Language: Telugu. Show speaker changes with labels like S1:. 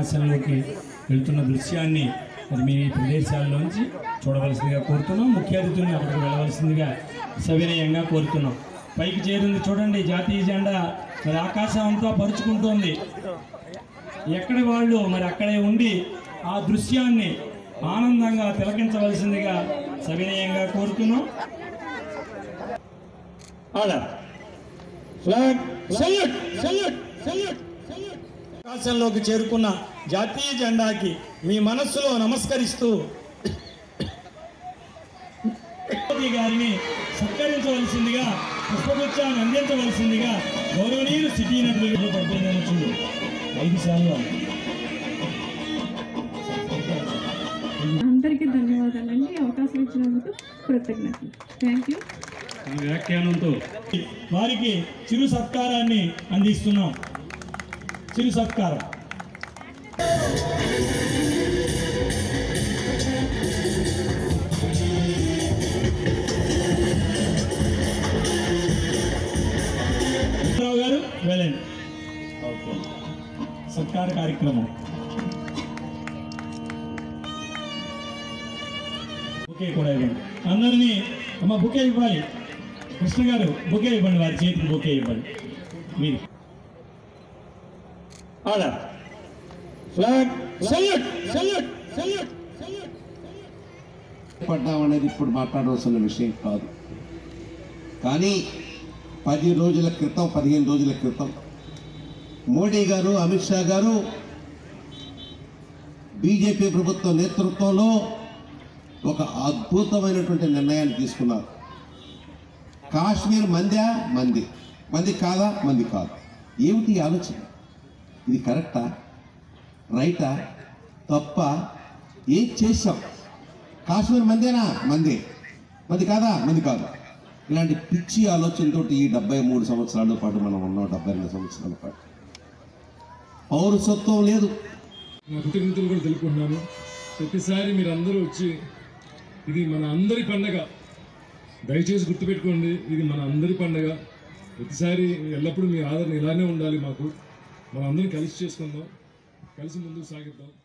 S1: ఆకాశంలోకి వెళ్తున్న దృశ్యాన్ని మరి మీ ప్రదేశాల్లోంచి చూడవలసిందిగా కోరుతున్నాం ముఖ్య అతిథుల్ని అక్కడికి వెళ్ళవలసిందిగా సవినయంగా కోరుతున్నాం పైకి చేరింది చూడండి జాతీయ జెండా మరి ఆకాశం అంతా పరుచుకుంటోంది ఎక్కడి వాళ్ళు మరి అక్కడే ఉండి ఆ దృశ్యాన్ని ఆనందంగా తిలకించవలసిందిగా సవినయంగా కోరుతున్నాం order flag salute salute salute ఆకాశంలోకి చేరుకున్న జాతీయ జెండాకి మీ మనస్సులో నమస్కరిస్తూ మోదీ గారిని సత్కరించవలసిందిగా పుష్పగుచ్చాన్ని అందించవలసిందిగా గౌరవనీయులు సిటీ నటులు పడిపోయిందని చూడు ఐదు సార్లు
S2: అందరికీ ధన్యవాదాలండి ఈ అవకాశం ఇచ్చినందుకు కృతజ్ఞతలు థ్యాంక్ యూ
S1: ఈ వ్యాఖ్యానంతో వారికి చిరు సత్కారాన్ని అందిస్తున్నాం చిరు సత్కారం రావు గారు వెళ్ళండి ఓకే సత్కార కార్యక్రమం బుకే కూడా ఇవ్వండి అందరినీ అమ్మ బుకే ఇవ్వాలి కృష్ణ గారు బుకే ఇవ్వండి వారి చేతికి బుకే ఇవ్వండి మీరు order flag salute salute salute salute
S3: పడ్డాం అనేది ఇప్పుడు మాట్లాడవలసిన విషయం కాదు కానీ పది రోజుల క్రితం పదిహేను రోజుల క్రితం మోడీ గారు అమిత్ షా గారు బీజేపీ ప్రభుత్వ నేతృత్వంలో ఒక అద్భుతమైనటువంటి నిర్ణయాన్ని తీసుకున్నారు కాశ్మీర్ మందా మంది మంది కాదా మంది కాదు ఏమిటి ఈ ఆలోచన ఇది కరెక్టా రైటా తప్ప ఏం చేశాం కాశ్మీర్ మందేనా మందే మంది కాదా మంది కాదు ఇలాంటి పిచ్చి ఆలోచనతో ఈ డెబ్బై మూడు సంవత్సరాల పాటు మనం ఉన్నాం డెబ్బై రెండు సంవత్సరాల పాటు పౌరసత్వం లేదు
S4: నా కృతజ్ఞతలు కూడా తెలుపుకుంటున్నాను ప్రతిసారి మీరు అందరూ వచ్చి ఇది మన అందరి పండగ దయచేసి గుర్తుపెట్టుకోండి ఇది మన అందరి పండగ ప్రతిసారి ఎల్లప్పుడూ మీ ఆదరణ ఇలానే ఉండాలి మాకు మనం అందరం కలిసి చేసుకుందాం కలిసి ముందుకు సాగిద్దాం